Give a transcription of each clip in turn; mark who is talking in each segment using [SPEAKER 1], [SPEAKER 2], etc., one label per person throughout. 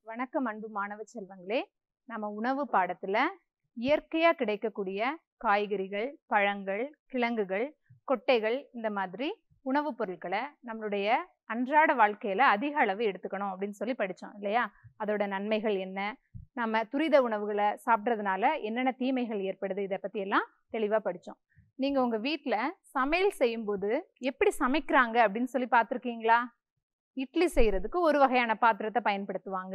[SPEAKER 1] வணக்கம் அன்பு மாணவ செல்வங்களே நம்ம உணவு பாடத்துல இயற்கையா கிடைக்கக்கூடிய காய்கறிகள் பழங்கள் கிழங்குகள் கொட்டைகள் இந்த மாதிரி உணவுப் பொருட்களை நம்மளுடைய அன்றாட வாழ்க்கையில அதிக அளவு எடுத்துக்கணும் அப்படின்னு சொல்லி படிச்சோம் இல்லையா அதோட நன்மைகள் என்ன நம்ம துரித உணவுகளை சாப்பிட்றதுனால என்னென்ன தீமைகள் ஏற்படுது இதை பத்தி எல்லாம் தெளிவா படிச்சோம் நீங்க உங்க வீட்ல சமையல் செய்யும்போது எப்படி சமைக்கிறாங்க அப்படின்னு சொல்லி பார்த்துருக்கீங்களா இட்லி செய்யறதுக்கு ஒரு வகையான பாத்திரத்தை பயன்படுத்துவாங்க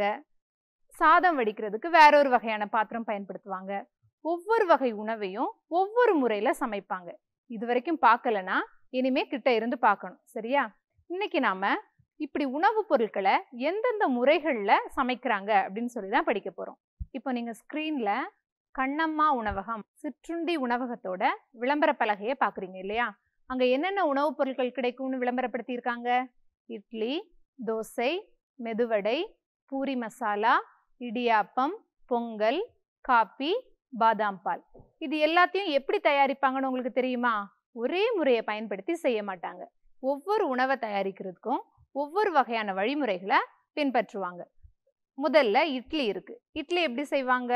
[SPEAKER 1] சாதம் வடிக்கிறதுக்கு வேற ஒரு வகையான பாத்திரம் பயன்படுத்துவாங்க ஒவ்வொரு வகை உணவையும் ஒவ்வொரு முறையில சமைப்பாங்க இது வரைக்கும் பார்க்கலனா இனிமே கிட்ட இருந்து பார்க்கணும் சரியா இன்னைக்கு நாம இப்படி உணவுப் பொருட்களை எந்தெந்த முறைகள்ல சமைக்கிறாங்க அப்படின்னு சொல்லி தான் படிக்க போறோம் இப்போ நீங்க ஸ்க்ரீன்ல கண்ணம்மா உணவகம் சிற்றுண்டி உணவகத்தோட விளம்பர பலகையை பாக்குறீங்க இல்லையா அங்க என்னென்ன உணவுப் பொருட்கள் கிடைக்கும்னு விளம்பரப்படுத்தியிருக்காங்க இட்லி தோசை மெதுவடை பூரி மசாலா இடியாப்பம் பொங்கல் காப்பி பாதாம் பால் இது எல்லாத்தையும் எப்படி தயாரிப்பாங்கன்னு உங்களுக்கு தெரியுமா ஒரே முறையை பயன்படுத்தி செய்ய மாட்டாங்க ஒவ்வொரு உணவை தயாரிக்கிறதுக்கும் ஒவ்வொரு வகையான வழிமுறைகளை பின்பற்றுவாங்க முதல்ல இட்லி இருக்கு இட்லி எப்படி செய்வாங்க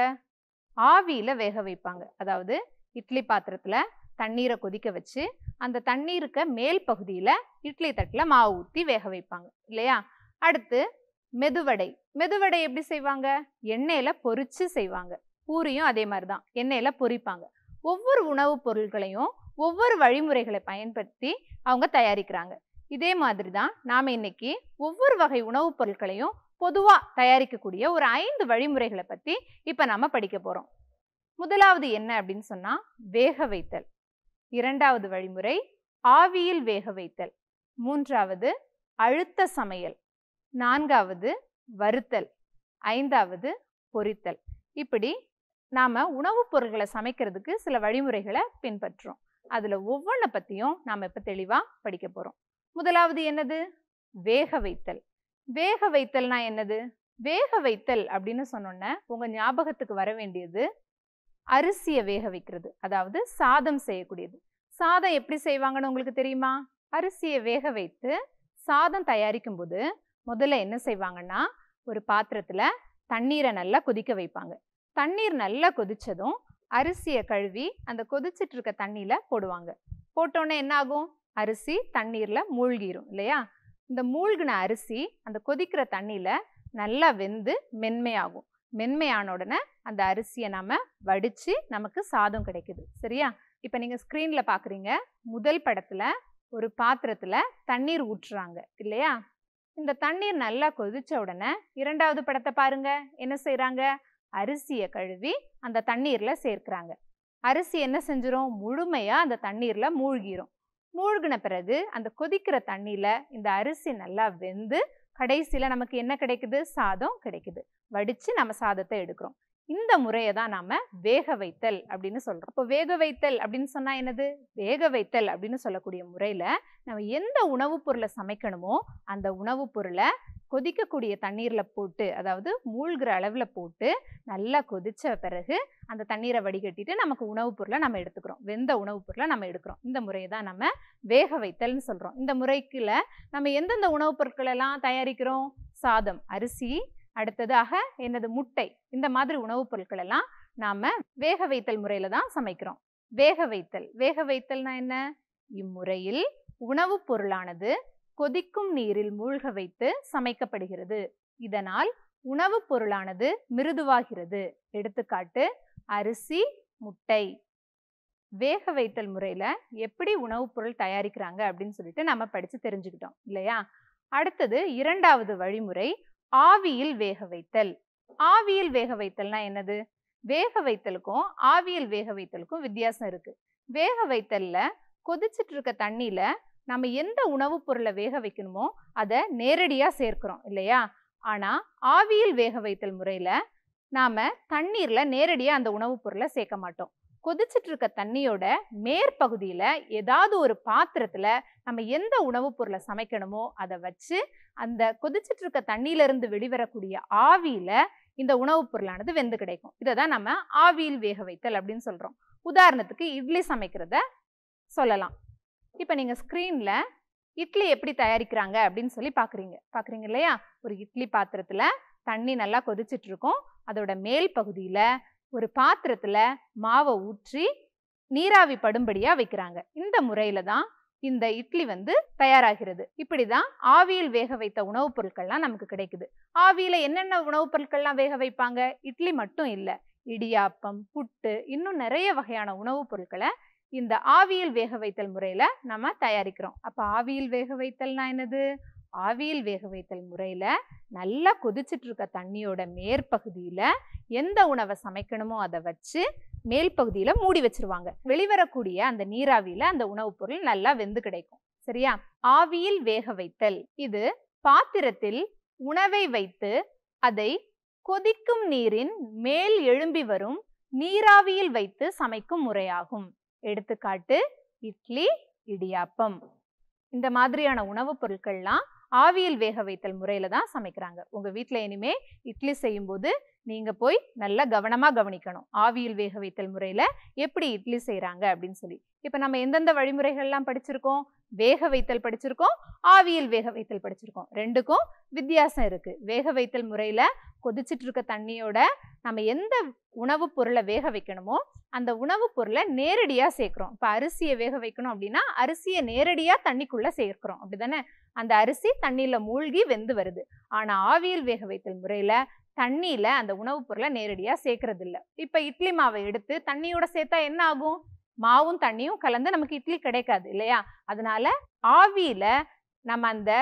[SPEAKER 1] ஆவியில வேக வைப்பாங்க அதாவது இட்லி பாத்திரத்துல தண்ணீரை கொதிக்க வச்சு அந்த தண்ணீருக்க மேல் பகுதியில இட்லி தட்டுல மாவு ஊற்றி வேக வைப்பாங்க இல்லையா அடுத்து மெதுவடை மெதுவடை எப்படி செய்வாங்க எண்ணெயில பொரிச்சு செய்வாங்க பூரியும் அதே மாதிரி தான் எண்ணெயில பொரிப்பாங்க ஒவ்வொரு உணவுப் பொருட்களையும் ஒவ்வொரு வழிமுறைகளை பயன்படுத்தி அவங்க தயாரிக்கிறாங்க இதே மாதிரி தான் நாம இன்னைக்கு ஒவ்வொரு வகை உணவுப் பொருட்களையும் பொதுவா தயாரிக்கக்கூடிய ஒரு ஐந்து வழிமுறைகளை பத்தி இப்ப நாம படிக்க போறோம் முதலாவது என்ன அப்படின்னு சொன்னா வேக வைத்தல் இரண்டாவது வழிமுறை ஆவியில் வேக வைத்தல் மூன்றாவது அழுத்த சமையல் நான்காவது வறுத்தல் ஐந்தாவது பொரித்தல் இப்படி நாம உணவுப் பொருட்களை சமைக்கிறதுக்கு சில வழிமுறைகளை பின்பற்றுறோம் அதுல ஒவ்வொன்றை பத்தியும் நாம இப்ப தெளிவா படிக்க போறோம் முதலாவது என்னது வேக வைத்தல் வேக வைத்தல்னா என்னது வேக வைத்தல் அப்படின்னு சொன்னோன்ன உங்க ஞாபகத்துக்கு வர வேண்டியது அரிசியை வேக வைக்கிறது அதாவது சாதம் செய்யக்கூடியது சாதம் எப்படி செய்வாங்கன்னு உங்களுக்கு தெரியுமா அரிசியை வேக வைத்து சாதம் தயாரிக்கும் போது முதல்ல என்ன செய்வாங்கன்னா ஒரு பாத்திரத்துல தண்ணீரை நல்லா கொதிக்க வைப்பாங்க தண்ணீர் நல்லா கொதிச்சதும் அரிசியை கழுவி அந்த கொதிச்சிட்டு இருக்க தண்ணியில போடுவாங்க போட்டோன்னே என்ன ஆகும் அரிசி தண்ணீர்ல மூழ்கிரும் இல்லையா இந்த மூழ்கின அரிசி அந்த கொதிக்கிற தண்ணியில நல்லா வெந்து மென்மையாகும் மென்மையான உடனே அந்த அரிசியை நாம வடிச்சு நமக்கு சாதம் கிடைக்குது சரியா இப்ப நீங்க ஸ்கிரீன்ல பாக்குறீங்க முதல் படத்துல ஒரு பாத்திரத்துல தண்ணீர் ஊற்றுறாங்க இல்லையா இந்த தண்ணீர் நல்லா கொதிச்ச உடனே இரண்டாவது படத்தை பாருங்க என்ன செய்றாங்க அரிசியை கழுவி அந்த தண்ணீர்ல சேர்க்கிறாங்க அரிசி என்ன செஞ்சிரும் முழுமையா அந்த தண்ணீர்ல மூழ்கிரும் மூழ்கின பிறகு அந்த கொதிக்கிற தண்ணியில இந்த அரிசி நல்லா வெந்து கடைசியில நமக்கு என்ன கிடைக்குது சாதம் கிடைக்குது வடிச்சு நம்ம சாதத்தை எடுக்கிறோம் இந்த முறையை தான் நாம வேக வைத்தல் அப்படின்னு சொல்றோம் இப்போ வேக வைத்தல் அப்படின்னு சொன்னா என்னது வேக வைத்தல் அப்படின்னு சொல்லக்கூடிய முறையில நம்ம எந்த உணவுப் பொருளை சமைக்கணுமோ அந்த உணவுப் பொருளை கொதிக்கக்கூடிய தண்ணீர்ல போட்டு அதாவது மூழ்கிற அளவுல போட்டு நல்லா கொதிச்ச பிறகு அந்த தண்ணீரை வடிகட்டிட்டு நமக்கு உணவுப் பொருளை நம்ம எடுத்துக்கிறோம் வெந்த உணவுப் பொருளை நம்ம எடுக்கிறோம் இந்த முறையை தான் நம்ம வேக வைத்தல்னு சொல்றோம் இந்த முறைக்குல நம்ம எந்தெந்த உணவுப் பொருட்கள் எல்லாம் தயாரிக்கிறோம் சாதம் அரிசி அடுத்ததாக என்னது முட்டை இந்த மாதிரி உணவுப் பொருட்கள் எல்லாம் நாம வேக வைத்தல் முறையில தான் சமைக்கிறோம் வேக வைத்தல் வேக வைத்தல்னா என்ன இம்முறையில் உணவுப் பொருளானது கொதிக்கும் நீரில் மூழ்க வைத்து சமைக்கப்படுகிறது இதனால் உணவுப் பொருளானது மிருதுவாகிறது எடுத்துக்காட்டு அரிசி முட்டை வேக வைத்தல் முறையில எப்படி உணவுப் பொருள் தயாரிக்கிறாங்க அப்படின்னு சொல்லிட்டு நம்ம படிச்சு தெரிஞ்சுக்கிட்டோம் இல்லையா அடுத்தது இரண்டாவது வழிமுறை ஆவியில் வேக வைத்தல் ஆவியில் வேக வைத்தல்னா என்னது வேக வைத்தலுக்கும் ஆவியில் வேக வைத்தலுக்கும் வித்தியாசம் இருக்கு வேக வைத்தல்ல கொதிச்சிட்டு இருக்க தண்ணியில நம்ம எந்த உணவுப் பொருளை வேக வைக்கணுமோ அதை நேரடியா சேர்க்கிறோம் இல்லையா ஆனா ஆவியில் வேக வைத்தல் முறையில நாம தண்ணீர்ல நேரடியா அந்த உணவுப் பொருளை சேர்க்க மாட்டோம் கொதிச்சிட்டு இருக்க தண்ணியோட மேற்பகுதியில ஏதாவது ஒரு பாத்திரத்துல நம்ம எந்த உணவுப் பொருளை சமைக்கணுமோ அதை வச்சு அந்த கொதிச்சிட்டு இருக்க தண்ணியில இருந்து வெளிவரக்கூடிய ஆவியில இந்த உணவுப் பொருளானது வெந்து கிடைக்கும் இதை தான் நம்ம ஆவியில் வேக வைத்தல் அப்படின்னு சொல்றோம் உதாரணத்துக்கு இட்லி சமைக்கிறத சொல்லலாம் இப்போ நீங்க ஸ்க்ரீன்ல இட்லி எப்படி தயாரிக்கிறாங்க அப்படின்னு சொல்லி பார்க்குறீங்க பார்க்குறீங்க இல்லையா ஒரு இட்லி பாத்திரத்தில் தண்ணி நல்லா கொதிச்சிட்டு இருக்கும் அதோட மேல் பகுதியில ஒரு பாத்திரத்துல மாவை ஊற்றி நீராவி படும்படியா வைக்கிறாங்க இந்த முறையில தான் இந்த இட்லி வந்து தயாராகிறது இப்படிதான் ஆவியில் வேக வைத்த உணவுப் பொருட்கள்லாம் நமக்கு கிடைக்குது ஆவியில என்னென்ன உணவுப் பொருட்கள்லாம் வேக வைப்பாங்க இட்லி மட்டும் இல்ல இடியாப்பம் புட்டு இன்னும் நிறைய வகையான உணவுப் பொருட்களை இந்த ஆவியில் வேக வைத்தல் முறையில நம்ம தயாரிக்கிறோம் அப்ப ஆவியில் வேக வைத்தல்னா என்னது ஆவியில் வேக வைத்தல் முறையில நல்லா கொதிச்சிட்டு இருக்க தண்ணியோட மேற்பகுதியில எந்த உணவை சமைக்கணுமோ அதை வச்சு மேல் பகுதியில மூடி வச்சிருவாங்க வெளிவரக்கூடிய அந்த நீராவியில அந்த உணவுப் பொருள் நல்லா வெந்து கிடைக்கும் சரியா ஆவியில் வேக வைத்தல் இது பாத்திரத்தில் உணவை வைத்து அதை கொதிக்கும் நீரின் மேல் எழும்பி வரும் நீராவியில் வைத்து சமைக்கும் முறையாகும் எடுத்துக்காட்டு இட்லி இடியாப்பம் இந்த மாதிரியான உணவுப் பொருட்கள்லாம் ஆவியில் வேக வைத்தல் முறையில தான் சமைக்கிறாங்க உங்க வீட்ல இனிமே இட்லி செய்யும்போது நீங்க போய் நல்லா கவனமா கவனிக்கணும் ஆவியில் வேக வைத்தல் முறையில எப்படி இட்லி செய்றாங்க அப்படின்னு சொல்லி இப்ப நம்ம எந்தெந்த வழிமுறைகள்லாம் படிச்சிருக்கோம் வேக வைத்தல் படிச்சிருக்கோம் ஆவியில் வேக வைத்தல் படிச்சிருக்கோம் ரெண்டுக்கும் வித்தியாசம் இருக்கு வேக வைத்தல் முறையில கொதிச்சிட்டு இருக்க தண்ணியோட நம்ம எந்த உணவுப் பொருளை வேக வைக்கணுமோ அந்த உணவுப் பொருளை நேரடியா சேர்க்கிறோம் இப்ப அரிசியை வேக வைக்கணும் அப்படின்னா அரிசியை நேரடியா தண்ணிக்குள்ள சேர்க்கிறோம் அப்படிதானே அந்த அரிசி தண்ணியில மூழ்கி வெந்து வருது ஆனா ஆவியில் வேக வைத்தல் முறையில தண்ணியில அந்த உணவுப் பொருளை நேரடியா சேர்க்கறது இல்ல இப்ப இட்லி மாவை எடுத்து தண்ணியோட சேர்த்தா என்ன ஆகும் மாவும் தண்ணியும் கலந்து நமக்கு இட்லி கிடைக்காது இல்லையா அதனால ஆவியில நம்ம அந்த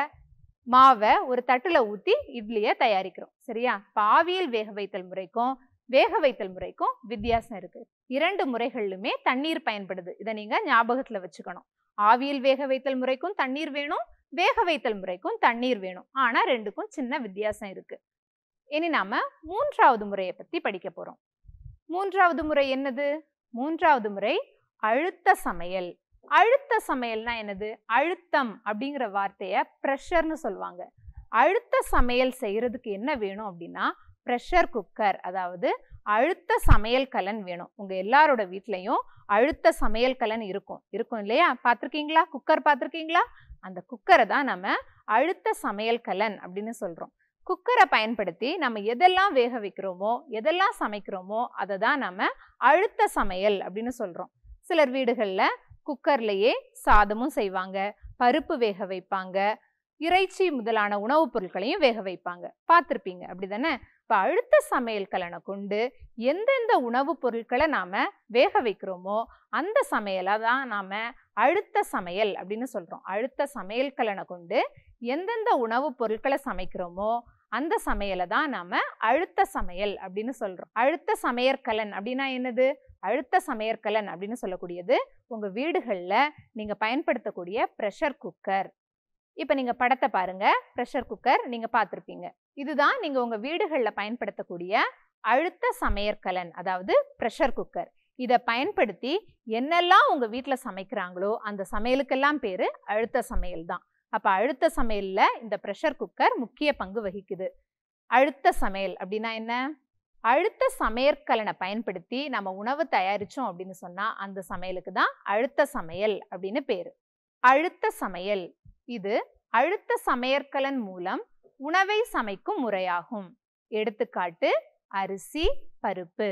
[SPEAKER 1] மாவை ஒரு தட்டுல ஊத்தி இட்லியை தயாரிக்கிறோம் சரியா இப்ப ஆவியில் வேக வைத்தல் முறைக்கும் வேக வைத்தல் முறைக்கும் வித்தியாசம் இருக்கு இரண்டு முறைகளிலுமே தண்ணீர் பயன்படுது இதை நீங்க ஞாபகத்துல வச்சுக்கணும் ஆவியில் வேக வைத்தல் முறைக்கும் தண்ணீர் வேணும் வேக வைத்தல் முறைக்கும் தண்ணீர் வேணும் ஆனா ரெண்டுக்கும் சின்ன வித்தியாசம் இருக்கு இனி நாம மூன்றாவது முறையை பத்தி படிக்க போறோம் மூன்றாவது முறை என்னது மூன்றாவது முறை அழுத்த சமையல் அழுத்த சமையல்னா என்னது அழுத்தம் அப்படிங்கிற வார்த்தைய ப்ரெஷர்னு சொல்லுவாங்க அழுத்த சமையல் செய்யறதுக்கு என்ன வேணும் அப்படின்னா ப்ரெஷர் குக்கர் அதாவது அழுத்த சமையல் கலன் வேணும் உங்க எல்லாரோட வீட்லயும் அழுத்த சமையல் கலன் இருக்கும் இருக்கும் இல்லையா பார்த்துருக்கீங்களா குக்கர் பார்த்துருக்கீங்களா அந்த குக்கரை தான் நம்ம அழுத்த சமையல் கலன் அப்படின்னு சொல்றோம் குக்கரை பயன்படுத்தி நம்ம எதெல்லாம் வேக வைக்கிறோமோ எதெல்லாம் சமைக்கிறோமோ அதை தான் நம்ம அழுத்த சமையல் அப்படின்னு சொல்றோம் சிலர் வீடுகளில் குக்கர்லேயே சாதமும் செய்வாங்க பருப்பு வேக வைப்பாங்க இறைச்சி முதலான உணவுப் பொருட்களையும் வேக வைப்பாங்க பார்த்துருப்பீங்க அப்படிதானே இப்போ அழுத்த சமையல் கலனை கொண்டு எந்தெந்த உணவுப் பொருட்களை நாம வேக வைக்கிறோமோ அந்த சமையலை தான் நாம அழுத்த சமையல் அப்படின்னு சொல்றோம் அழுத்த சமையல் கலனை கொண்டு எந்தெந்த உணவுப் பொருட்களை சமைக்கிறோமோ அந்த சமையலை தான் நாம அழுத்த சமையல் அப்படின்னு சொல்றோம் அழுத்த சமையற்கலன் அப்படின்னா என்னது அழுத்த சமையற்கலன் அப்படின்னு சொல்லக்கூடியது உங்க வீடுகள்ல நீங்க பயன்படுத்தக்கூடிய ப்ரெஷர் குக்கர் இப்போ நீங்க படத்தை பாருங்க ப்ரெஷர் குக்கர் நீங்க பார்த்துருப்பீங்க இதுதான் நீங்க உங்க வீடுகளில் பயன்படுத்தக்கூடிய அழுத்த சமையற்கலன் அதாவது ப்ரெஷர் குக்கர் இதை பயன்படுத்தி என்னெல்லாம் உங்க வீட்டில் சமைக்கிறாங்களோ அந்த சமையலுக்கெல்லாம் பேரு அழுத்த சமையல் தான் அப்ப அழுத்த சமையல்ல இந்த ப்ரெஷர் குக்கர் முக்கிய பங்கு வகிக்குது அழுத்த சமையல் அப்படின்னா என்ன அழுத்த சமையற்கலனை பயன்படுத்தி நம்ம உணவு தயாரிச்சோம் அப்படின்னு சொன்னா அந்த சமையலுக்கு தான் அழுத்த சமையல் அப்படின்னு பேரு அழுத்த சமையல் இது அழுத்த சமையற்கலன் மூலம் உணவை சமைக்கும் முறையாகும் எடுத்துக்காட்டு அரிசி பருப்பு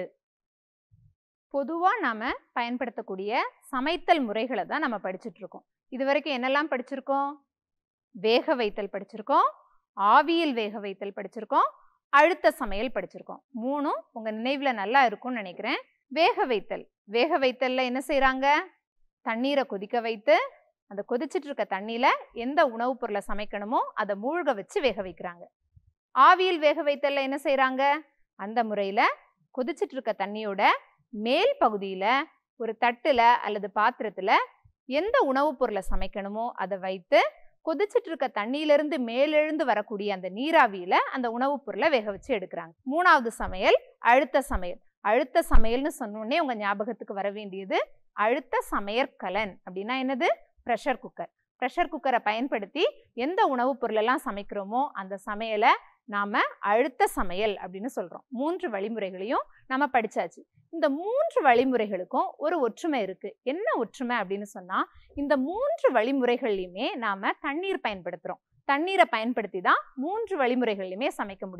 [SPEAKER 1] பொதுவா நாம பயன்படுத்தக்கூடிய சமைத்தல் முறைகளை தான் நம்ம படிச்சுட்டு இருக்கோம் இது வரைக்கும் என்னெல்லாம் படிச்சிருக்கோம் வேக வைத்தல் படிச்சிருக்கோம் ஆவியில் வேக வைத்தல் படிச்சிருக்கோம் அழுத்த சமையல் படிச்சிருக்கோம் மூணும் உங்க நினைவுல நல்லா இருக்கும்னு நினைக்கிறேன் வேக வைத்தல் வேக வைத்தல்ல என்ன செய்றாங்க தண்ணீரை கொதிக்க வைத்து அந்த கொதிச்சிட்டு இருக்க தண்ணியில எந்த உணவுப் பொருளை சமைக்கணுமோ அதை மூழ்க வச்சு வேக வைக்கிறாங்க ஆவியில் வேக வைத்தல்ல என்ன செய்றாங்க அந்த முறையில கொதிச்சிட்டு இருக்க தண்ணியோட மேல் பகுதியில ஒரு தட்டுல அல்லது பாத்திரத்துல எந்த உணவுப் பொருளை சமைக்கணுமோ அதை வைத்து கொதிச்சிட்டு இருக்க தண்ணியிலிருந்து மேலெழுந்து வரக்கூடிய அந்த நீராவியில அந்த உணவுப் பொருளை வேக வச்சு எடுக்கிறாங்க மூணாவது சமையல் அழுத்த சமையல் அழுத்த சமையல்னு சொன்னோடனே உங்க ஞாபகத்துக்கு வர வேண்டியது அழுத்த சமையற்கலன் அப்படின்னா என்னது ப்ரெஷர் குக்கர் ப்ரெஷர் குக்கரை பயன்படுத்தி எந்த உணவுப் பொருளெல்லாம் சமைக்கிறோமோ அந்த சமையலை நாம அழுத்த சமையல் அப்படின்னு சொல்றோம் மூன்று வழிமுறைகளையும் நம்ம படிச்சாச்சு இந்த மூன்று வழிமுறைகளுக்கும் ஒரு ஒற்றுமை இருக்கு என்ன ஒற்றுமை அப்படின்னு சொன்னா இந்த மூன்று வழிமுறைகள்லையுமே நாம தண்ணீர் பயன்படுத்துறோம் தண்ணீரை பயன்படுத்தி தான் மூன்று வழிமுறைகள்லையுமே சமைக்க முடியும்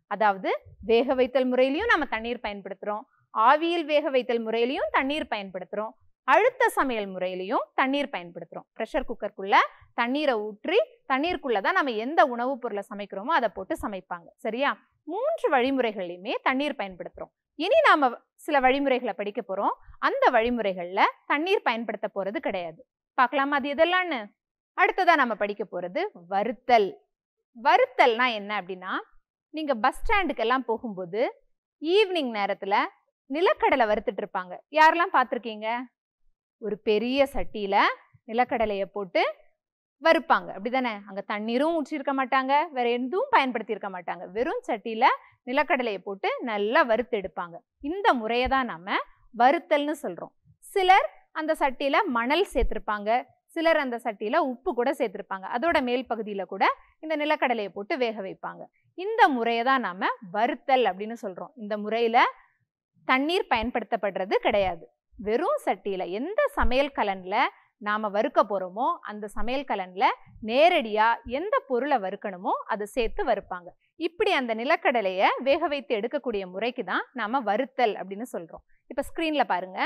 [SPEAKER 1] அதாவது வேக வைத்தல் முறையிலையும் நம்ம தண்ணீர் பயன்படுத்துறோம் ஆவியில் வேக வைத்தல் முறையிலையும் தண்ணீர் பயன்படுத்துறோம் அழுத்த சமையல் முறையிலையும் தண்ணீர் பயன்படுத்துறோம் ப்ரெஷர் குக்கருக்குள்ள தண்ணீரை ஊற்றி தண்ணீருக்குள்ள தான் நம்ம எந்த உணவுப் பொருளை சமைக்கிறோமோ அதை போட்டு சமைப்பாங்க சரியா மூன்று வழிமுறைகள்லையுமே தண்ணீர் பயன்படுத்துறோம் இனி நாம சில வழிமுறைகளை படிக்க போறோம் அந்த வழிமுறைகள்ல தண்ணீர் பயன்படுத்த போறது கிடையாது பார்க்கலாமா அது எதெல்லாம்னு அடுத்ததா நம்ம படிக்க போறது வறுத்தல் வறுத்தல்னா என்ன அப்படின்னா நீங்க பஸ் ஸ்டாண்டுக்கெல்லாம் போகும்போது ஈவினிங் நேரத்துல நிலக்கடலை வறுத்துட்டு இருப்பாங்க யாரெல்லாம் பார்த்துருக்கீங்க ஒரு பெரிய சட்டியில நிலக்கடலையை போட்டு வறுப்பாங்க அப்படிதானே அங்க தண்ணீரும் ஊற்றிருக்க மாட்டாங்க வேற எதுவும் பயன்படுத்தி இருக்க மாட்டாங்க வெறும் சட்டியில நிலக்கடலையை போட்டு நல்லா வறுத்து எடுப்பாங்க இந்த முறையை தான் நாம வறுத்தல்னு சொல்றோம் சிலர் அந்த சட்டியில மணல் சேர்த்திருப்பாங்க சிலர் அந்த சட்டியில உப்பு கூட சேர்த்திருப்பாங்க அதோட மேல் பகுதியில கூட இந்த நிலக்கடலையை போட்டு வேக வைப்பாங்க இந்த முறையை தான் நாம வறுத்தல் அப்படின்னு சொல்றோம் இந்த முறையில தண்ணீர் பயன்படுத்தப்படுறது கிடையாது வெறும் சட்டியில எந்த சமையல் கலன்ல நாம வறுக்க போறோமோ அந்த சமையல் கலன்ல நேரடியா எந்த பொருளை வறுக்கணுமோ அதை சேர்த்து வறுப்பாங்க இப்படி அந்த நிலக்கடலைய வேக வைத்து எடுக்கக்கூடிய முறைக்கு தான் நாம வறுத்தல் அப்படின்னு சொல்றோம் இப்ப ஸ்கிரீன்ல பாருங்க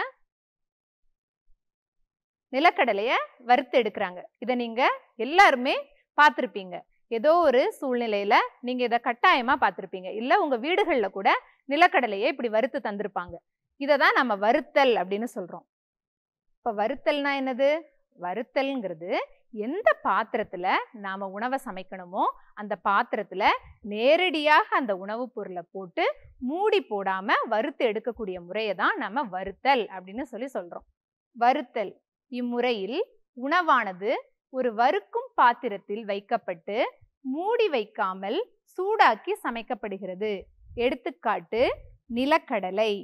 [SPEAKER 1] நிலக்கடலைய வறுத்து எடுக்கிறாங்க இதை நீங்க எல்லாருமே பார்த்துருப்பீங்க ஏதோ ஒரு சூழ்நிலையில நீங்க இதை கட்டாயமா பார்த்துருப்பீங்க இல்ல உங்க வீடுகள்ல கூட நிலக்கடலையை இப்படி வறுத்து தந்திருப்பாங்க இதை தான் நம்ம வறுத்தல் அப்படின்னு சொல்றோம் இப்ப வறுத்தல்னா என்னது வறுத்தல்ங்கிறது எந்த பாத்திரத்துல நாம உணவை சமைக்கணுமோ அந்த பாத்திரத்துல நேரடியாக அந்த உணவுப் பொருளை போட்டு மூடி போடாம வறுத்து எடுக்கக்கூடிய முறையை தான் நம்ம வறுத்தல் அப்படின்னு சொல்லி சொல்றோம் வறுத்தல் இம்முறையில் உணவானது ஒரு வறுக்கும் பாத்திரத்தில் வைக்கப்பட்டு மூடி வைக்காமல் சூடாக்கி சமைக்கப்படுகிறது எடுத்துக்காட்டு நிலக்கடலை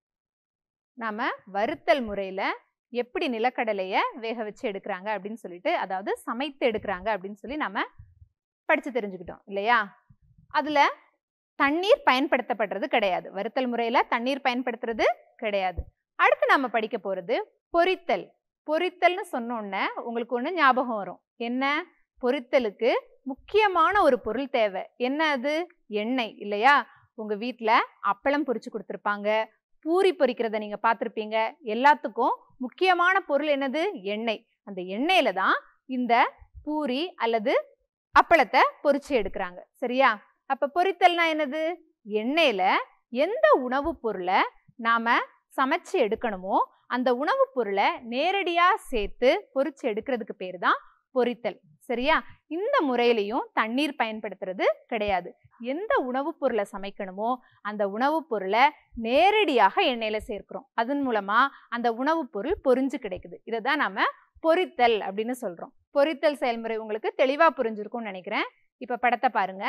[SPEAKER 1] நாம வறுத்தல் முறையில எப்படி நிலக்கடலைய வேக வச்சு எடுக்கிறாங்க அப்படின்னு சொல்லிட்டு அதாவது சமைத்து எடுக்கிறாங்க அப்படின்னு சொல்லி நாம படிச்சு தெரிஞ்சுக்கிட்டோம் இல்லையா அதுல தண்ணீர் பயன்படுத்தப்படுறது கிடையாது வறுத்தல் முறையில தண்ணீர் பயன்படுத்துறது கிடையாது அடுத்து நம்ம படிக்க போறது பொரித்தல் பொரித்தல்னு சொன்னோன்னே உங்களுக்கு ஒன்று ஞாபகம் வரும் என்ன பொரித்தலுக்கு முக்கியமான ஒரு பொருள் தேவை என்ன அது எண்ணெய் இல்லையா உங்க வீட்டில் அப்பளம் பொரிச்சு கொடுத்துருப்பாங்க பூரி பொரிக்கிறத நீங்க பார்த்துருப்பீங்க எல்லாத்துக்கும் முக்கியமான பொருள் என்னது எண்ணெய் அந்த எண்ணெயில தான் இந்த பூரி அல்லது அப்பளத்தை பொரிச்சு எடுக்கிறாங்க சரியா அப்ப பொரித்தல்னா என்னது எண்ணெயில எந்த உணவுப் பொருளை நாம சமைச்சு எடுக்கணுமோ அந்த உணவுப் பொருளை நேரடியா சேர்த்து பொரிச்சு எடுக்கிறதுக்கு பேர் தான் பொரித்தல் சரியா இந்த முறையிலையும் தண்ணீர் பயன்படுத்துறது கிடையாது எந்த உணவுப் பொருளை சமைக்கணுமோ அந்த உணவுப் பொருளை நேரடியாக எண்ணெயில சேர்க்கிறோம் அதன் மூலமா அந்த உணவுப் பொருள் பொரிஞ்சு கிடைக்குது இதை தான் நாம பொரித்தல் அப்படின்னு சொல்றோம் பொரித்தல் செயல்முறை உங்களுக்கு தெளிவா புரிஞ்சிருக்கும்னு நினைக்கிறேன் இப்ப படத்தை பாருங்க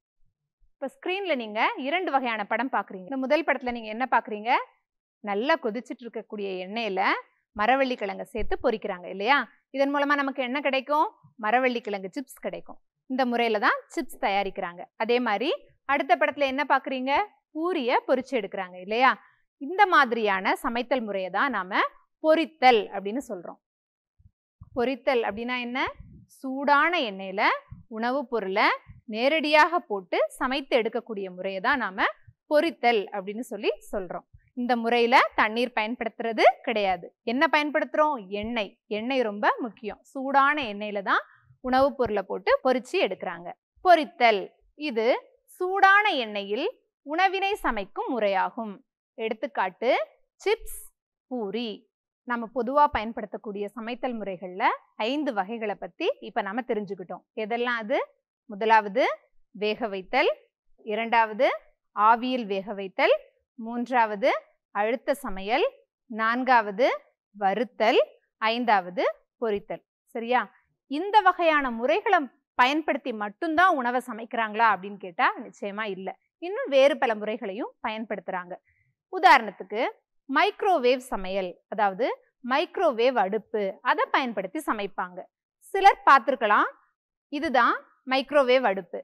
[SPEAKER 1] இப்ப ஸ்கிரீன்ல நீங்க இரண்டு வகையான படம் பாக்குறீங்க இந்த முதல் படத்துல நீங்க என்ன பாக்குறீங்க நல்லா கொதிச்சிட்டு இருக்கக்கூடிய எண்ணெயில மரவள்ளி கிழங்க சேர்த்து பொரிக்கிறாங்க இல்லையா இதன் மூலமா நமக்கு என்ன கிடைக்கும் மரவள்ளி கிழங்கு சிப்ஸ் கிடைக்கும் இந்த முறையில தான் சிப்ஸ் தயாரிக்கிறாங்க அதே மாதிரி அடுத்த படத்துல என்ன பாக்குறீங்க பூரிய பொரிச்சு எடுக்கிறாங்க இல்லையா இந்த மாதிரியான சமைத்தல் முறையை தான் நாம பொரித்தல் அப்படின்னு சொல்றோம் பொரித்தல் அப்படின்னா என்ன சூடான எண்ணெயில உணவுப் பொருளை நேரடியாக போட்டு சமைத்து எடுக்கக்கூடிய முறையை தான் நாம பொரித்தல் அப்படின்னு சொல்லி சொல்றோம் இந்த முறையில தண்ணீர் பயன்படுத்துறது கிடையாது என்ன பயன்படுத்துறோம் எண்ணெய் எண்ணெய் ரொம்ப முக்கியம் சூடான எண்ணெயில தான் உணவுப் பொருளை போட்டு பொரிச்சு எடுக்கிறாங்க பொரித்தல் இது சூடான எண்ணெயில் உணவினை சமைக்கும் முறையாகும் எடுத்துக்காட்டு சிப்ஸ் பூரி நம்ம பொதுவாக பயன்படுத்தக்கூடிய சமைத்தல் முறைகளில் ஐந்து வகைகளை பற்றி இப்போ நம்ம தெரிஞ்சுக்கிட்டோம் எதெல்லாம் அது முதலாவது வேக வைத்தல் இரண்டாவது ஆவியில் வேக வைத்தல் மூன்றாவது அழுத்த சமையல் நான்காவது வறுத்தல் ஐந்தாவது பொரித்தல் சரியா இந்த வகையான முறைகளை பயன்படுத்தி மட்டும்தான் உணவை சமைக்கிறாங்களா அப்படின்னு கேட்டா நிச்சயமா இல்லை இன்னும் வேறு பல முறைகளையும் பயன்படுத்துறாங்க உதாரணத்துக்கு மைக்ரோவேவ் சமையல் அதாவது மைக்ரோவேவ் அடுப்பு அதை பயன்படுத்தி சமைப்பாங்க சிலர் பார்த்துருக்கலாம் இதுதான் மைக்ரோவேவ் அடுப்பு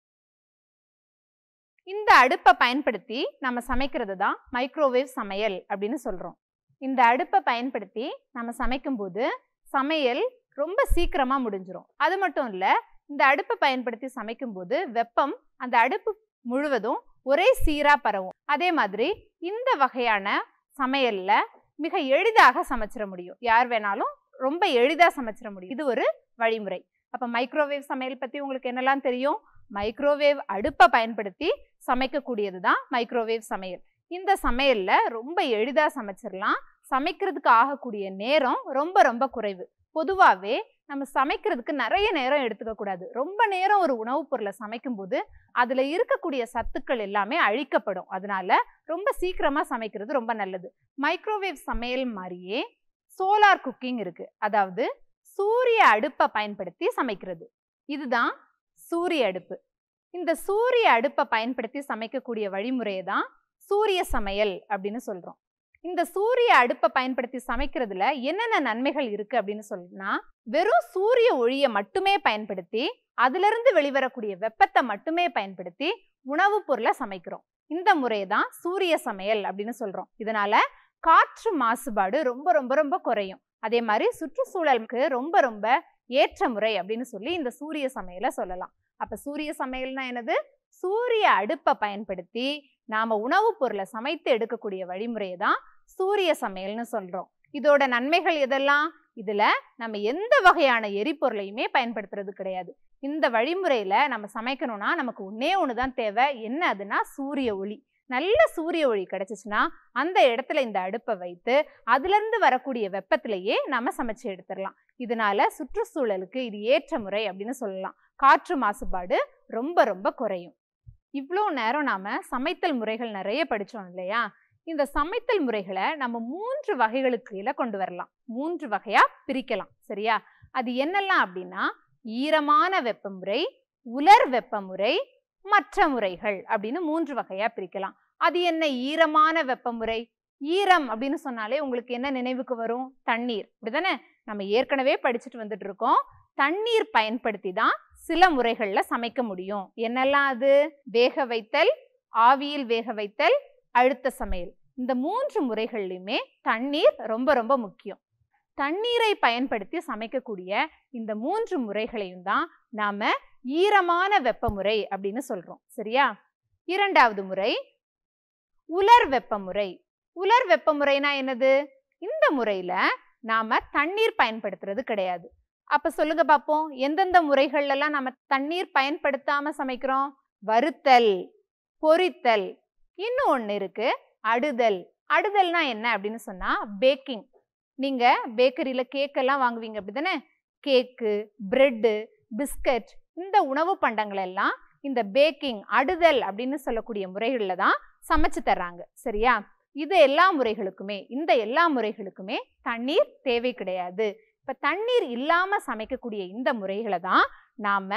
[SPEAKER 1] இந்த அடுப்பை பயன்படுத்தி நம்ம சமைக்கிறது தான் மைக்ரோவேவ் சமையல் அப்படின்னு சொல்றோம் இந்த அடுப்பை பயன்படுத்தி நம்ம சமைக்கும்போது சமையல் ரொம்ப சீக்கிரமா முடிஞ்சிரும் அது மட்டும் இல்ல இந்த அடுப்பை பயன்படுத்தி சமைக்கும்போது வெப்பம் அந்த அடுப்பு முழுவதும் ஒரே சீரா பரவும் அதே மாதிரி இந்த வகையான சமையல்ல மிக எளிதாக சமைச்சிட முடியும் யார் வேணாலும் ரொம்ப எளிதா சமைச்சிட முடியும் இது ஒரு வழிமுறை அப்ப மைக்ரோவேவ் சமையல் பத்தி உங்களுக்கு என்னெல்லாம் தெரியும் மைக்ரோவேவ் அடுப்பை பயன்படுத்தி சமைக்கக்கூடியது தான் மைக்ரோவேவ் சமையல் இந்த சமையல்ல ரொம்ப எளிதா சமைச்சிடலாம் சமைக்கிறதுக்கு ஆகக்கூடிய நேரம் ரொம்ப ரொம்ப குறைவு பொதுவாகவே நம்ம சமைக்கிறதுக்கு நிறைய நேரம் எடுத்துக்க கூடாது ரொம்ப நேரம் ஒரு உணவுப் பொருளை சமைக்கும்போது அதுல இருக்கக்கூடிய சத்துக்கள் எல்லாமே அழிக்கப்படும் அதனால ரொம்ப சீக்கிரமா சமைக்கிறது ரொம்ப நல்லது மைக்ரோவேவ் சமையல் மாதிரியே சோலார் குக்கிங் இருக்கு அதாவது சூரிய அடுப்பை பயன்படுத்தி சமைக்கிறது இதுதான் சூரிய அடுப்பு இந்த சூரிய அடுப்பை பயன்படுத்தி சமைக்கக்கூடிய வழிமுறையை தான் சூரிய சமையல் அப்படின்னு சொல்றோம் இந்த சூரிய அடுப்பை பயன்படுத்தி சமைக்கிறதுல என்னென்ன நன்மைகள் இருக்கு அப்படின்னு சொன்னா வெறும் சூரிய ஒளியை மட்டுமே பயன்படுத்தி அதிலிருந்து வெளிவரக்கூடிய வெப்பத்தை மட்டுமே பயன்படுத்தி உணவுப் பொருளை சமைக்கிறோம் இந்த முறையை தான் சூரிய சமையல் அப்படின்னு சொல்றோம் இதனால காற்று மாசுபாடு ரொம்ப ரொம்ப ரொம்ப குறையும் அதே மாதிரி சுற்றுச்சூழலுக்கு ரொம்ப ரொம்ப ஏற்ற முறை அப்படின்னு சொல்லி இந்த சூரிய சமையலை சொல்லலாம் அப்ப சூரிய சமையல்னா என்னது சூரிய அடுப்பை பயன்படுத்தி நாம உணவுப் பொருளை சமைத்து எடுக்கக்கூடிய வழிமுறையை தான் சூரிய சமையல்னு சொல்றோம் இதோட நன்மைகள் எதெல்லாம் இதுல நம்ம எந்த வகையான எரிபொருளையுமே பயன்படுத்துறது கிடையாது இந்த வழிமுறையில நம்ம சமைக்கணும்னா நமக்கு ஒன்னே ஒண்ணுதான் தேவை என்ன அதுனா சூரிய ஒளி நல்ல சூரிய ஒளி கிடைச்சிச்சுன்னா அந்த இடத்துல இந்த அடுப்பை வைத்து அதுல இருந்து வரக்கூடிய வெப்பத்திலேயே நம்ம சமைச்சு எடுத்துடலாம் இதனால சுற்றுச்சூழலுக்கு இது ஏற்ற முறை அப்படின்னு சொல்லலாம் காற்று மாசுபாடு ரொம்ப ரொம்ப குறையும் இவ்வளோ நேரம் நாம சமைத்தல் முறைகள் நிறைய படிச்சோம் இல்லையா இந்த சமைத்தல் முறைகளை நம்ம மூன்று வகைகளுக்கு கீழே கொண்டு வரலாம் மூன்று வகையா பிரிக்கலாம் சரியா அது என்னெல்லாம் அப்படின்னா ஈரமான வெப்பமுறை உலர் வெப்பமுறை மற்ற முறைகள் அப்படின்னு மூன்று வகையா பிரிக்கலாம் அது என்ன ஈரமான வெப்பமுறை ஈரம் அப்படின்னு சொன்னாலே உங்களுக்கு என்ன நினைவுக்கு வரும் தண்ணீர் அப்படிதானே நம்ம ஏற்கனவே படிச்சுட்டு வந்துட்டு இருக்கோம் தண்ணீர் பயன்படுத்தி தான் சில முறைகள்ல சமைக்க முடியும் என்னெல்லாம் அது வேக வைத்தல் ஆவியில் வேக வைத்தல் அழுத்த சமையல் இந்த மூன்று முறைகள்லையுமே தண்ணீர் ரொம்ப ரொம்ப முக்கியம் தண்ணீரை பயன்படுத்தி சமைக்கக்கூடிய இந்த மூன்று முறைகளையும் தான் நாம ஈரமான வெப்பமுறை அப்படின்னு சொல்றோம் சரியா இரண்டாவது முறை உலர் வெப்பமுறை உலர் வெப்பமுறைனா என்னது இந்த முறையில நாம தண்ணீர் பயன்படுத்துறது கிடையாது அப்ப சொல்லுங்க பாப்போம் எந்தெந்த முறைகள்ல எல்லாம் நம்ம தண்ணீர் பயன்படுத்தாம சமைக்கிறோம் வறுத்தல் பொரித்தல் இன்னும் ஒண்ணு இருக்கு அடுதல் அடுதல்னா என்ன அப்படின்னு சொன்னா பேக்கிங் நீங்க பேக்கரியில கேக் எல்லாம் வாங்குவீங்க அப்படிதானே கேக்கு பிரெட்டு பிஸ்கட் இந்த உணவு பண்டங்கள் எல்லாம் இந்த பேக்கிங் அடுதல் அப்படின்னு சொல்லக்கூடிய முறைகள்ல தான் சமைச்சு தர்றாங்க சரியா இது எல்லா முறைகளுக்குமே இந்த எல்லா முறைகளுக்குமே தண்ணீர் தேவை கிடையாது இப்ப தண்ணீர் இல்லாம சமைக்கக்கூடிய இந்த முறைகளை தான் நாம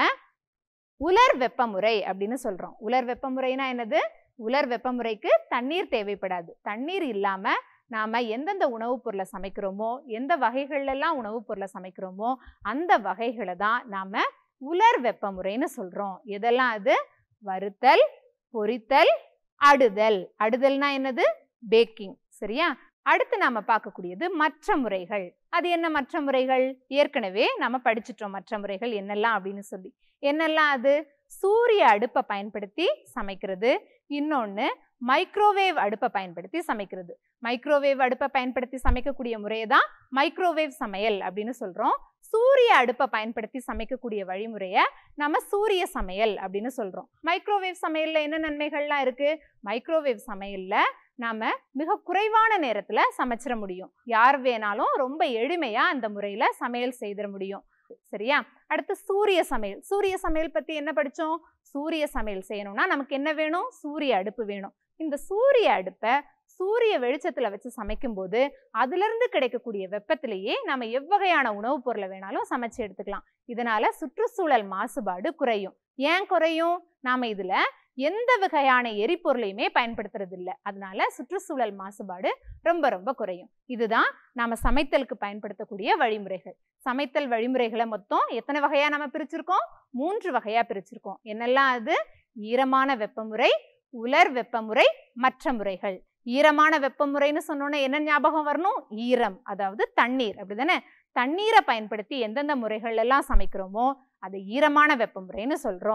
[SPEAKER 1] உலர் வெப்பமுறை அப்படின்னு சொல்றோம் உலர் வெப்பமுறைனா என்னது உலர் வெப்பமுறைக்கு தண்ணீர் தேவைப்படாது தண்ணீர் இல்லாம நாம எந்தெந்த உணவுப் பொருளை சமைக்கிறோமோ எந்த வகைகள்ல எல்லாம் உணவுப் பொருளை சமைக்கிறோமோ அந்த வகைகளை தான் நாம உலர் வெப்பமுறைன்னு சொல்றோம் எதெல்லாம் அது வறுத்தல் பொரித்தல் அடுதல் அடுதல்னா என்னது பேக்கிங் சரியா அடுத்து நாம பார்க்கக்கூடியது மற்ற முறைகள் அது என்ன மற்ற முறைகள் ஏற்கனவே நம்ம படிச்சிட்டோம் மற்ற முறைகள் என்னெல்லாம் அப்படின்னு சொல்லி என்னெல்லாம் அது சூரிய அடுப்பை பயன்படுத்தி சமைக்கிறது இன்னொன்று மைக்ரோவேவ் அடுப்பை பயன்படுத்தி சமைக்கிறது மைக்ரோவேவ் அடுப்பை பயன்படுத்தி சமைக்கக்கூடிய முறையை தான் மைக்ரோவேவ் சமையல் அப்படின்னு சொல்றோம் சூரிய அடுப்பை பயன்படுத்தி சமைக்கக்கூடிய வழிமுறையை நம்ம சூரிய சமையல் அப்படின்னு சொல்றோம் மைக்ரோவேவ் சமையல்ல என்ன நன்மைகள்லாம் இருக்கு மைக்ரோவேவ் சமையல்ல நாம மிக குறைவான நேரத்துல சமைச்சிட முடியும் யார் வேணாலும் ரொம்ப எளிமையா அந்த முறையில சமையல் செய்திட முடியும் சரியா அடுத்து சூரிய சமையல் சூரிய சமையல் பத்தி என்ன படிச்சோம் சூரிய சமையல் செய்யணும்னா நமக்கு என்ன வேணும் சூரிய அடுப்பு வேணும் இந்த சூரிய அடுப்பை சூரிய வெளிச்சத்துல வச்சு சமைக்கும்போது அதுல இருந்து கிடைக்கக்கூடிய வெப்பத்திலேயே நம்ம எவ்வகையான உணவுப் பொருளை வேணாலும் சமைச்சு எடுத்துக்கலாம் இதனால சுற்றுச்சூழல் மாசுபாடு குறையும் ஏன் குறையும் நாம இதுல எந்த வகையான எரிபொருளையுமே பயன்படுத்துறது இல்ல அதனால சுற்றுச்சூழல் மாசுபாடு ரொம்ப ரொம்ப குறையும் இதுதான் நாம சமைத்தலுக்கு பயன்படுத்தக்கூடிய வழிமுறைகள் சமைத்தல் வழிமுறைகளை மொத்தம் எத்தனை வகையா நம்ம பிரிச்சிருக்கோம் மூன்று வகையா பிரிச்சிருக்கோம் என்னெல்லாம் அது ஈரமான வெப்பமுறை உலர் வெப்பமுறை மற்ற முறைகள் ஈரமான வெப்பமுறைன்னு சொன்னோன்னே என்ன ஞாபகம் வரணும் ஈரம் அதாவது தண்ணீர் அப்படிதானே தண்ணீரை பயன்படுத்தி எந்தெந்த முறைகள் எல்லாம் சமைக்கிறோமோ அது ஈரமான வெப்பமுறைன்னு சொல்றோம்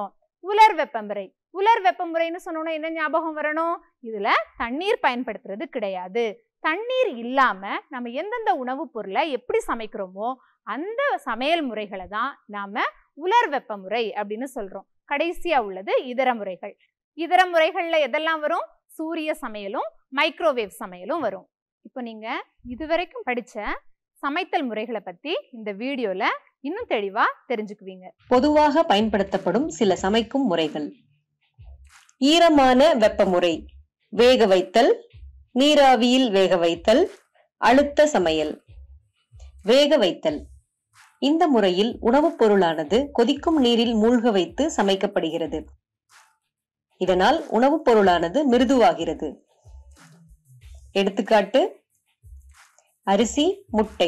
[SPEAKER 1] உலர் வெப்பமுறை உலர் வெப்பமுறைன்னு சொன்னோன்னா என்ன ஞாபகம் வரணும் இதுல தண்ணீர் பயன்படுத்துறது கிடையாது தண்ணீர் இல்லாம நம்ம எந்தெந்த உணவுப் பொருளை எப்படி சமைக்கிறோமோ அந்த சமையல் முறைகளை தான் நாம உலர் வெப்பமுறை அப்படின்னு சொல்றோம் கடைசியா உள்ளது இதர முறைகள் இதர முறைகள்ல எதெல்லாம் வரும் சூரிய சமையலும் மைக்ரோவேவ் சமையலும் வரும் இப்போ நீங்க இதுவரைக்கும் படிச்ச சமைத்தல் முறைகளை பத்தி இந்த வீடியோல இன்னும் தெளிவா தெரிஞ்சுக்குவீங்க
[SPEAKER 2] பொதுவாக பயன்படுத்தப்படும் சில சமைக்கும் முறைகள் ஈரமான வெப்பமுறை வேக வைத்தல் நீராவியில் வேக வைத்தல் அழுத்த சமையல் வேக வைத்தல் இந்த முறையில் உணவுப் பொருளானது கொதிக்கும் நீரில் மூழ்க வைத்து சமைக்கப்படுகிறது இதனால் உணவுப் பொருளானது மிருதுவாகிறது எடுத்துக்காட்டு அரிசி முட்டை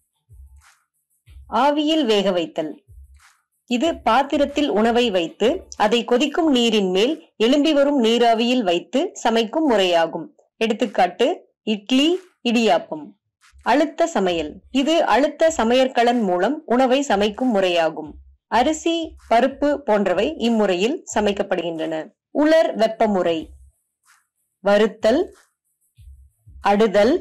[SPEAKER 2] ஆவியில் வேக வைத்தல் இது பாத்திரத்தில் உணவை வைத்து அதை கொதிக்கும் நீரின் மேல் எழும்பி வரும் நீராவியில் வைத்து சமைக்கும் முறையாகும் எடுத்துக்காட்டு இட்லி இடியாப்பம் அழுத்த சமையல் இது அழுத்த சமையற்களன் மூலம் உணவை சமைக்கும் முறையாகும் அரிசி பருப்பு போன்றவை இம்முறையில் சமைக்கப்படுகின்றன உலர் வெப்பமுறை வறுத்தல் அடுதல்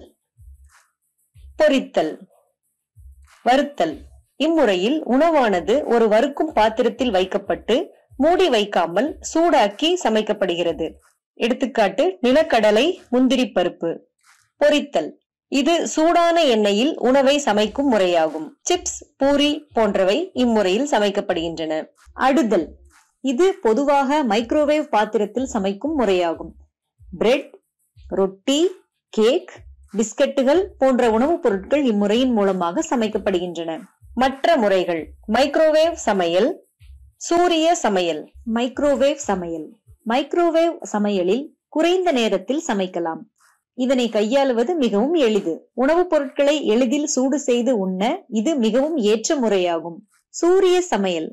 [SPEAKER 2] பொரித்தல் வறுத்தல் இம்முறையில் உணவானது ஒரு வறுக்கும் பாத்திரத்தில் வைக்கப்பட்டு மூடி வைக்காமல் சூடாக்கி சமைக்கப்படுகிறது எடுத்துக்காட்டு நிலக்கடலை முந்திரி பருப்பு பொரித்தல் இது சூடான எண்ணெயில் உணவை சமைக்கும் முறையாகும் சிப்ஸ் பூரி போன்றவை இம்முறையில் சமைக்கப்படுகின்றன அடுதல் இது பொதுவாக மைக்ரோவேவ் பாத்திரத்தில் சமைக்கும் முறையாகும் பிரெட் ரொட்டி கேக் பிஸ்கட்டுகள் போன்ற உணவுப் பொருட்கள் இம்முறையின் மூலமாக சமைக்கப்படுகின்றன மற்ற முறைகள் மைக்ரோவேவ் சமையல் சூரிய சமையல் மைக்ரோவேவ் சமையல் மைக்ரோவேவ் சமையலில் குறைந்த நேரத்தில் சமைக்கலாம் இதனை கையாளுவது மிகவும் எளிது உணவுப் பொருட்களை எளிதில் சூடு செய்து உண்ண இது மிகவும் ஏற்ற முறையாகும் சூரிய சமையல்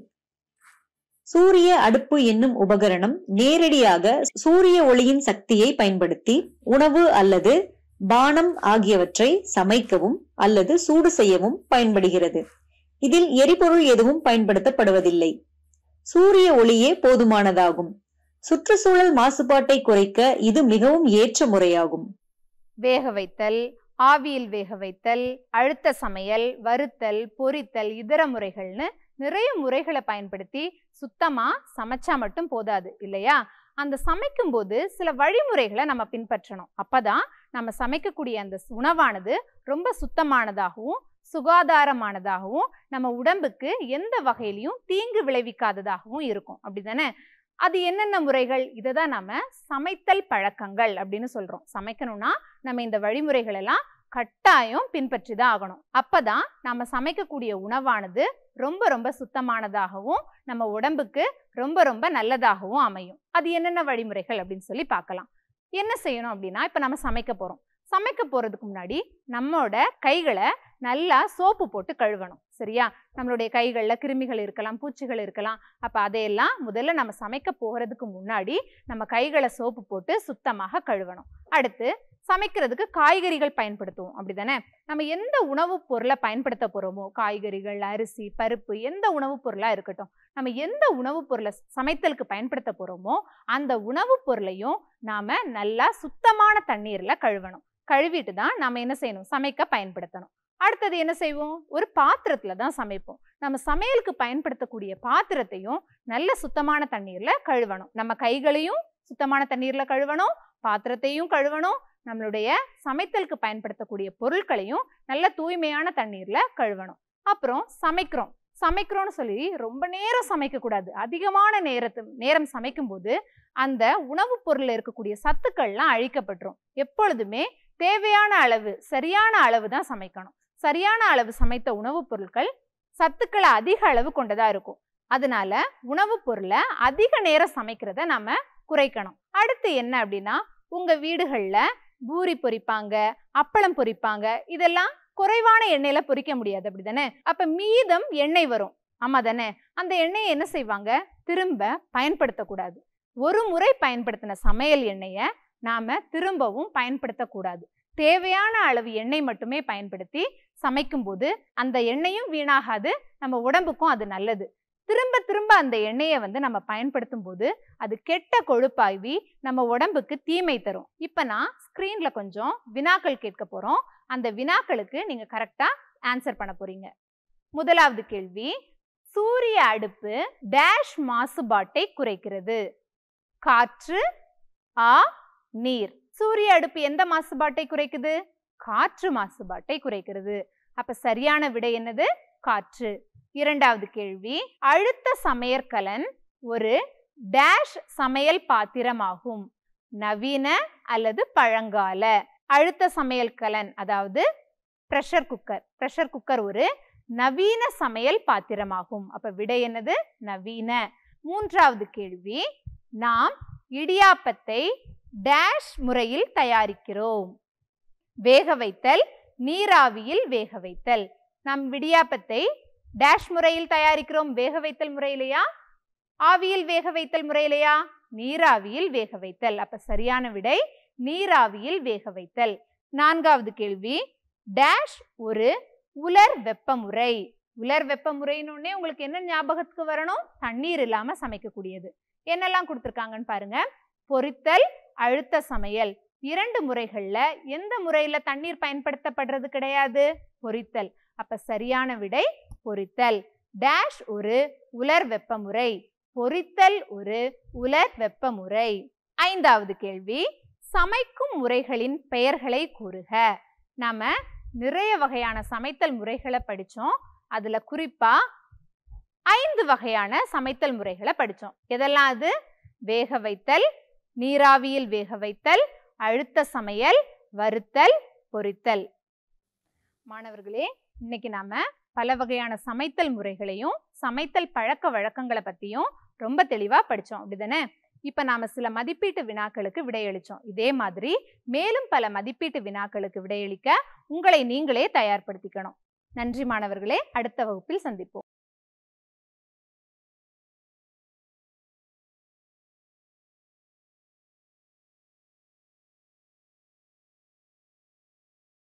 [SPEAKER 2] சூரிய அடுப்பு என்னும் உபகரணம் நேரடியாக சூரிய ஒளியின் சக்தியை பயன்படுத்தி உணவு அல்லது பானம் ஆகியவற்றை சமைக்கவும் அல்லது சூடு செய்யவும் பயன்படுகிறது இதில் எரிபொருள் எதுவும் பயன்படுத்தப்படுவதில்லை சூரிய ஒளியே போதுமானதாகும் சுற்றுச்சூழல் மாசுபாட்டை குறைக்க இது மிகவும் ஏற்ற முறையாகும்
[SPEAKER 1] வேக வைத்தல் ஆவியில் வேக வைத்தல் அழுத்த சமையல் வறுத்தல் பொரித்தல் இதர முறைகள்னு நிறைய முறைகளை பயன்படுத்தி சுத்தமா சமைச்சா மட்டும் போதாது இல்லையா அந்த சமைக்கும் போது சில வழிமுறைகளை நம்ம பின்பற்றணும் அப்பதான் நம்ம சமைக்கக்கூடிய அந்த உணவானது ரொம்ப சுத்தமானதாகவும் சுகாதாரமானதாகவும் நம்ம உடம்புக்கு எந்த வகையிலையும் தீங்கு விளைவிக்காததாகவும் இருக்கும் அப்படிதானே அது என்னென்ன முறைகள் இதை தான் நம்ம சமைத்தல் பழக்கங்கள் அப்படின்னு சொல்றோம் சமைக்கணும்னா நம்ம இந்த வழிமுறைகள் எல்லாம் கட்டாயம் பின்பற்றி தான் ஆகணும் அப்பதான் நம்ம சமைக்கக்கூடிய உணவானது ரொம்ப ரொம்ப சுத்தமானதாகவும் நம்ம உடம்புக்கு ரொம்ப ரொம்ப நல்லதாகவும் அமையும் அது என்னென்ன வழிமுறைகள் அப்படின்னு சொல்லி பார்க்கலாம் என்ன செய்யணும் அப்படின்னா இப்போ நம்ம சமைக்க போறோம் சமைக்க போறதுக்கு முன்னாடி நம்மளோட கைகளை நல்லா சோப்பு போட்டு கழுவணும் சரியா நம்மளுடைய கைகளில் கிருமிகள் இருக்கலாம் பூச்சிகள் இருக்கலாம் அப்போ அதையெல்லாம் முதல்ல நம்ம சமைக்க போகிறதுக்கு முன்னாடி நம்ம கைகளை சோப்பு போட்டு சுத்தமாக கழுவணும் அடுத்து சமைக்கிறதுக்கு காய்கறிகள் பயன்படுத்துவோம் அப்படிதானே நம்ம எந்த உணவுப் பொருளை பயன்படுத்த போகிறோமோ காய்கறிகள் அரிசி பருப்பு எந்த உணவுப் பொருளாக இருக்கட்டும் நம்ம எந்த உணவுப் பொருளை சமைத்தலுக்கு பயன்படுத்த போகிறோமோ அந்த உணவுப் பொருளையும் நாம் நல்லா சுத்தமான தண்ணீரில் கழுவணும் கழுவிட்டு தான் நம்ம என்ன செய்யணும் சமைக்க பயன்படுத்தணும் அடுத்தது என்ன செய்வோம் ஒரு பாத்திரத்துல தான் சமைப்போம் நம்ம சமையலுக்கு பயன்படுத்தக்கூடிய பாத்திரத்தையும் நல்ல சுத்தமான தண்ணீர்ல கழுவணும் நம்ம கைகளையும் சுத்தமான தண்ணீர்ல கழுவணும் பாத்திரத்தையும் கழுவணும் நம்மளுடைய சமைத்தலுக்கு பயன்படுத்தக்கூடிய பொருட்களையும் நல்ல தூய்மையான தண்ணீர்ல கழுவணும் அப்புறம் சமைக்கிறோம் சமைக்கிறோம்னு சொல்லி ரொம்ப நேரம் சமைக்க கூடாது அதிகமான நேரத்து நேரம் சமைக்கும் போது அந்த உணவுப் பொருள்ல இருக்கக்கூடிய சத்துக்கள்லாம் அழிக்கப்பட்டுரும் எப்பொழுதுமே தேவையான அளவு சரியான அளவு தான் சமைக்கணும் சரியான அளவு சமைத்த உணவுப் பொருட்கள் சத்துக்களை அதிக அளவு கொண்டதா இருக்கும் அதனால உணவுப் பொருளை அதிக நேரம் சமைக்கிறத நம்ம குறைக்கணும் அடுத்து என்ன அப்படின்னா உங்க வீடுகள்ல பூரி பொரிப்பாங்க அப்பளம் பொரிப்பாங்க இதெல்லாம் குறைவான எண்ணெயில பொரிக்க முடியாது அப்படிதானே அப்ப மீதம் எண்ணெய் வரும் ஆமா தானே அந்த எண்ணெயை என்ன செய்வாங்க திரும்ப பயன்படுத்தக்கூடாது ஒரு முறை பயன்படுத்தின சமையல் எண்ணெயை நாம திரும்பவும் பயன்படுத்தக்கூடாது தேவையான அளவு எண்ணெய் மட்டுமே பயன்படுத்தி சமைக்கும்போது அந்த எண்ணெயும் வீணாகாது நம்ம உடம்புக்கும் அது நல்லது திரும்ப திரும்ப அந்த எண்ணெயை வந்து நம்ம பயன்படுத்தும் போது அது கெட்ட கொழுப்பாய்வி நம்ம உடம்புக்கு தீமை தரும் இப்போ நான் ஸ்க்ரீன்ல கொஞ்சம் வினாக்கள் கேட்க போறோம் அந்த வினாக்களுக்கு நீங்க கரெக்டா ஆன்சர் பண்ண போறீங்க முதலாவது கேள்வி சூரிய அடுப்பு டேஷ் மாசுபாட்டை குறைக்கிறது காற்று ஆ நீர் சூரிய அடுப்பு எந்த மாசுபாட்டை குறைக்குது காற்று மாசுபாட்டை குறைக்கிறது அப்ப சரியான விடை என்னது காற்று இரண்டாவது கேள்வி அழுத்த சமையற்கலன் ஒரு டேஷ் சமையல் பாத்திரமாகும் நவீன அல்லது பழங்கால அழுத்த சமையல் கலன் அதாவது ப்ரெஷர் குக்கர் ப்ரெஷர் குக்கர் ஒரு நவீன சமையல் பாத்திரமாகும் அப்ப விடை என்னது நவீன மூன்றாவது கேள்வி நாம் இடியாப்பத்தை டேஷ் முறையில் தயாரிக்கிறோம் வேக வைத்தல் நீராவியில் வேக வைத்தல் நாம் இடியாப்பத்தை டேஷ் முறையில் தயாரிக்கிறோம் வேக வைத்தல் முறையிலையா ஆவியில் வேக வைத்தல் முறையிலையா நீராவியில் வேக வைத்தல் அப்ப சரியான விடை நீராவியில் வேக வைத்தல் நான்காவது கேள்வி டேஷ் ஒரு உலர் வெப்பமுறை உலர் வெப்பமுறைன்னு உடனே உங்களுக்கு என்ன ஞாபகத்துக்கு வரணும் தண்ணீர் இல்லாம சமைக்கக்கூடியது என்னெல்லாம் கொடுத்துருக்காங்கன்னு பாருங்க பொரித்தல் அழுத்த சமையல் இரண்டு முறைகள்ல எந்த முறையில தண்ணீர் பயன்படுத்தப்படுறது கிடையாது பொரித்தல் அப்ப சரியான விடை பொரித்தல் டேஷ் ஒரு உலர் வெப்பமுறை பொரித்தல் ஒரு உலர் வெப்பமுறை ஐந்தாவது கேள்வி சமைக்கும் முறைகளின் பெயர்களை கூறுக நாம நிறைய வகையான சமைத்தல் முறைகளை படிச்சோம் அதுல குறிப்பா ஐந்து வகையான சமைத்தல் முறைகளை படிச்சோம் எதெல்லாம் அது வேக வைத்தல் நீராவியில் வேக வைத்தல் அழுத்த சமையல் வறுத்தல் பொரித்தல் மாணவர்களே இன்னைக்கு நாம பல வகையான சமைத்தல் முறைகளையும் சமைத்தல் பழக்க வழக்கங்களை பத்தியும் ரொம்ப தெளிவா படிச்சோம் அப்படிதானே இப்ப நாம சில மதிப்பீட்டு வினாக்களுக்கு விடையளிச்சோம் இதே மாதிரி மேலும் பல மதிப்பீட்டு வினாக்களுக்கு விடையளிக்க உங்களை நீங்களே தயார்படுத்திக்கணும் நன்றி மாணவர்களே அடுத்த வகுப்பில் சந்திப்போம்